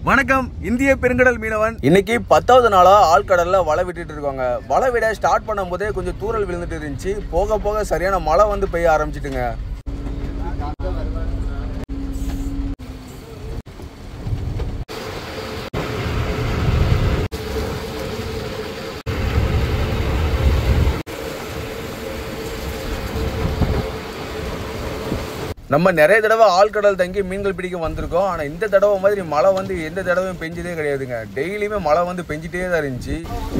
வணக்கம் இந்திய பெருங்கடல் மீனவன் இன்னைக்கு பத்தாவது நாளா ஆழ்கடல்ல வலை விட்டுட்டு இருக்காங்க வலை விட ஸ்டார்ட் பண்ணும்போதே கொஞ்சம் தூரல் விழுந்துட்டு இருந்துச்சு போக போக சரியான மழை வந்து பெய்ய ஆரம்பிச்சிட்டுங்க நம்ம நிறைய தடவை ஆழ்கடல் தங்கி மீன்கள் பிடிக்க வந்திருக்கோம் ஆனால் இந்த தடவை மாதிரி மழை வந்து எந்த தடவையும் பெஞ்சதே கிடையாதுங்க டெய்லியுமே மழை வந்து பெஞ்சிட்டே தான் இருந்துச்சு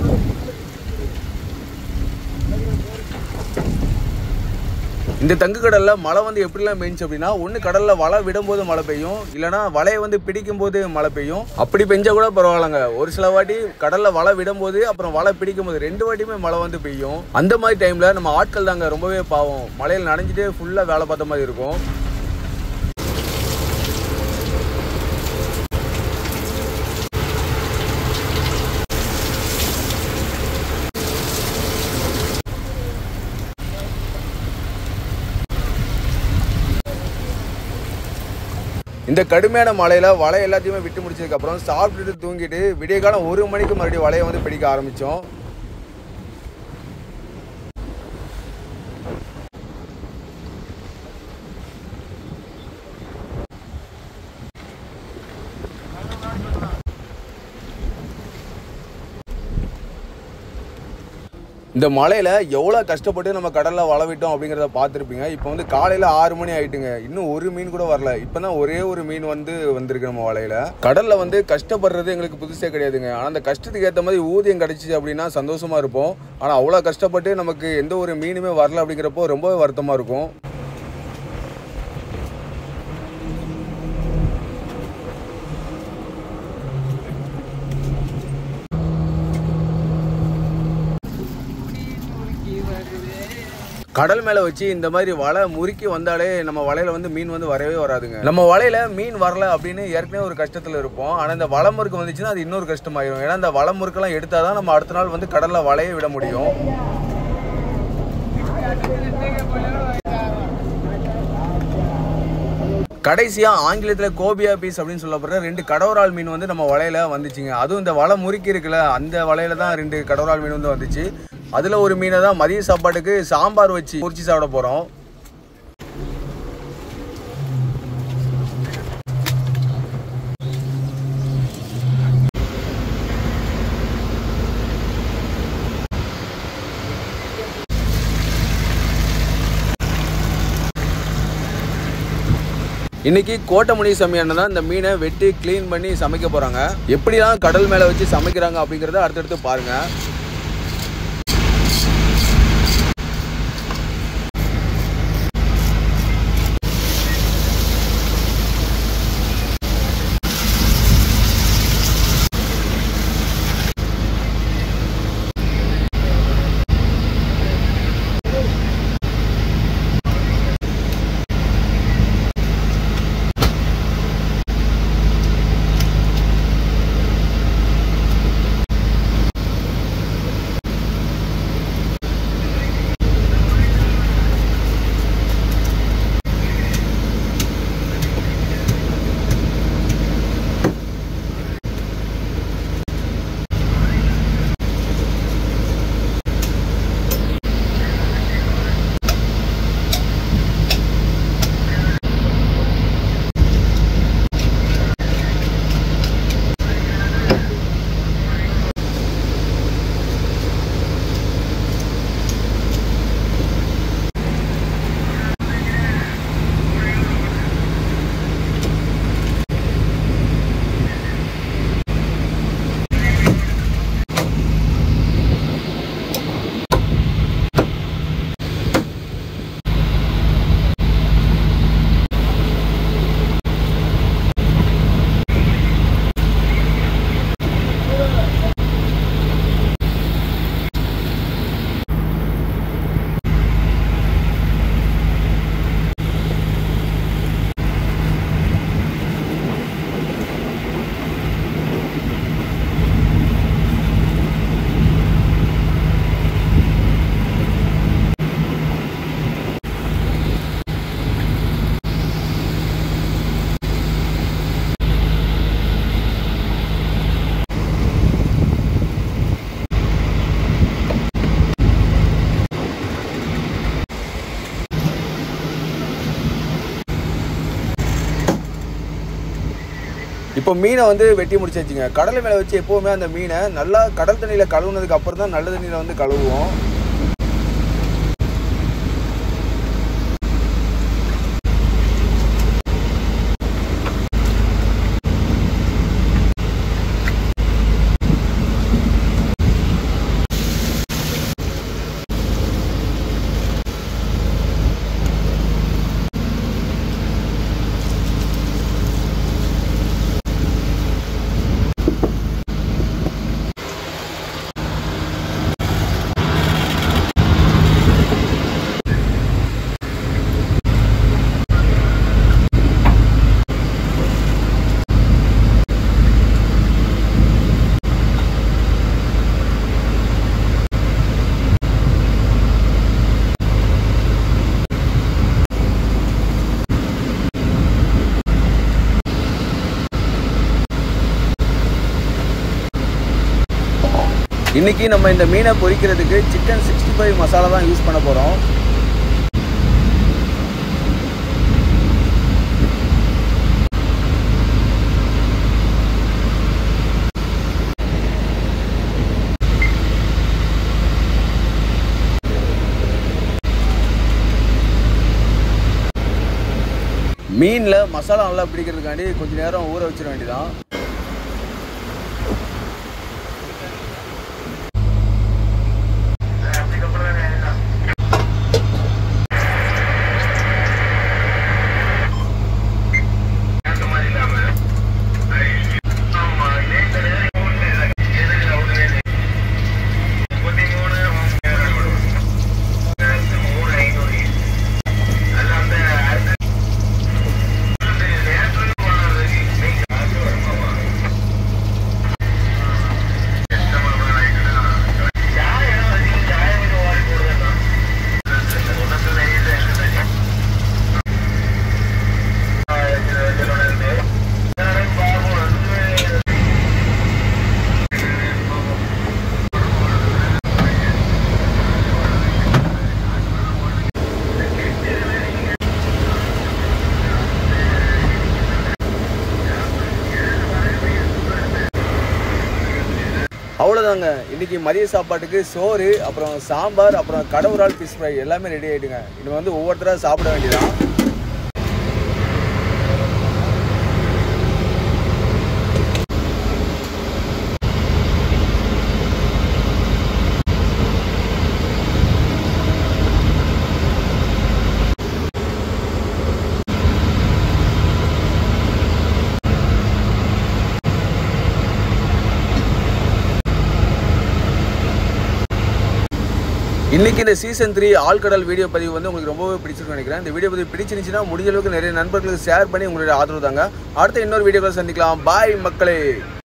இந்த தங்கு கடல்ல மழை வந்து எப்படிலாம் பெஞ்சுச்சு அப்படின்னா ஒன்று கடல்ல வலை விடும்போது மழை பெய்யும் இல்லைனா வலையை வந்து பிடிக்கும் போது மழை பெய்யும் அப்படி பெஞ்சா கூட பரவாயில்லைங்க ஒரு சில வாட்டி கடல்ல வலை விடும்போது அப்புறம் வலை பிடிக்கும் போது ரெண்டு வாட்டியுமே மழை வந்து பெய்யும் அந்த மாதிரி டைம்ல நம்ம ஆட்கள் தாங்க ரொம்பவே பாவம் மழையில் நனைஞ்சிட்டே ஃபுல்லா வேலை பார்த்த மாதிரி இருக்கும் இந்த கடுமையான மழையில வலை எல்லாத்தையுமே விட்டு முடிச்சதுக்கு அப்புறம் சாப்பிட்டுட்டு தூங்கிட்டு விடிய காலம் ஒரு மணிக்கு மறுபடியும் வலையை வந்து பிடிக்க ஆரம்பிச்சோம் இந்த மலையில எவ்வளோ கஷ்டப்பட்டு நம்ம கடல்ல வலை விட்டோம் அப்படிங்கிறத பார்த்துருப்பீங்க இப்போ வந்து காலையில ஆறு மணி ஆயிட்டுங்க இன்னும் ஒரு மீன் கூட வரல இப்போதான் ஒரே ஒரு மீன் வந்து வந்திருக்கு நம்ம வலையில கடல்ல வந்து கஷ்டப்படுறது எங்களுக்கு புதுசே கிடையாதுங்க ஆனால் அந்த கஷ்டத்துக்கு ஏற்ற மாதிரி ஊதியம் கிடைச்சிச்சு அப்படின்னா சந்தோஷமா இருப்போம் ஆனால் அவ்வளோ கஷ்டப்பட்டு நமக்கு எந்த ஒரு மீனுமே வரல அப்படிங்கிறப்போ ரொம்பவே வருத்தமா இருக்கும் கடல் மேல வச்சு இந்த மாதிரி வலை முறுக்கி வந்தாலே நம்ம வலையில வந்து மீன் வந்து வரவே வராதுங்க நம்ம வலையில மீன் வரல அப்படின்னு ஏற்கனவே ஒரு கஷ்டத்துல இருப்போம் ஆனா இந்த வலை முறுக்கு வந்துச்சுன்னா அது இன்னொரு கஷ்டமாயிரும் ஏன்னா இந்த வலை முறுக்கெல்லாம் எடுத்தாதான் நம்ம அடுத்த நாள் வந்து கடல்ல வலையை விட முடியும் கடைசியா ஆங்கிலத்துல கோபியா பீஸ் அப்படின்னு சொல்லப்படுற ரெண்டு கடவுரால் மீன் வந்து நம்ம வலையில வந்துச்சுங்க அதுவும் இந்த வலை முறுக்கி இருக்குல்ல அந்த வலையில தான் ரெண்டு கடவுரால் மீன் வந்து வந்துச்சு அதுல ஒரு மீனை தான் மதிய சாப்பாட்டுக்கு சாம்பார் வச்சு பொரிச்சு சாப்பிட போறோம் இன்னைக்கு கோட்டமணி சமையல் தான் இந்த மீனை வெட்டி க்ளீன் பண்ணி சமைக்க போறாங்க எப்படிலாம் கடல் மேல வச்சு சமைக்கிறாங்க அப்படிங்கறத அடுத்தடுத்து பாருங்க இப்போ மீனை வந்து வெட்டி முடிச்சாச்சுங்க கடலை மேலே வச்சு எப்போவுமே அந்த மீனை நல்லா கடல் தண்ணியில் கழுவுனதுக்கு அப்புறம் தான் நல்ல தண்ணியில் வந்து கழுவுவோம் இன்னைக்கு நம்ம இந்த மீனை பொரிக்கிறதுக்கு சிக்கன் சிக்ஸ்டி ஃபைவ் மசாலா தான் யூஸ் பண்ண போகிறோம் மீனில் மசாலா நல்லா பிடிக்கிறதுக்காண்டி கொஞ்சம் நேரம் ஊற வச்சிட வேண்டியதான் அவ்வளோதாங்க இன்னைக்கு மதிய சாப்பாட்டுக்கு சோறு அப்புறம் சாம்பார் அப்புறம் கடவுரால் ஃபிஷ் ஃப்ரை எல்லாமே ரெடி ஆயிடுங்க இது வந்து ஒவ்வொருத்தராக சாப்பிட வேண்டியதான் இன்னைக்கு இந்த சீசன் த்ரீ ஆழ்கடல் வீடியோ பதிவு வந்து உங்களுக்கு ரொம்பவே பிடிச்சிருக்குன்னு நினைக்கிறேன் இந்த வீடியோ பதிவு பிடிச்சிருந்துச்சுன்னா முடிஞ்ச அளவுக்கு நிறைய நண்பர்களுக்கு ஷேர் பண்ணி உங்களுடைய ஆதரவு தாங்க அடுத்த இன்னொரு வீடியோக்களை சந்திக்கலாம் பாய் மக்களே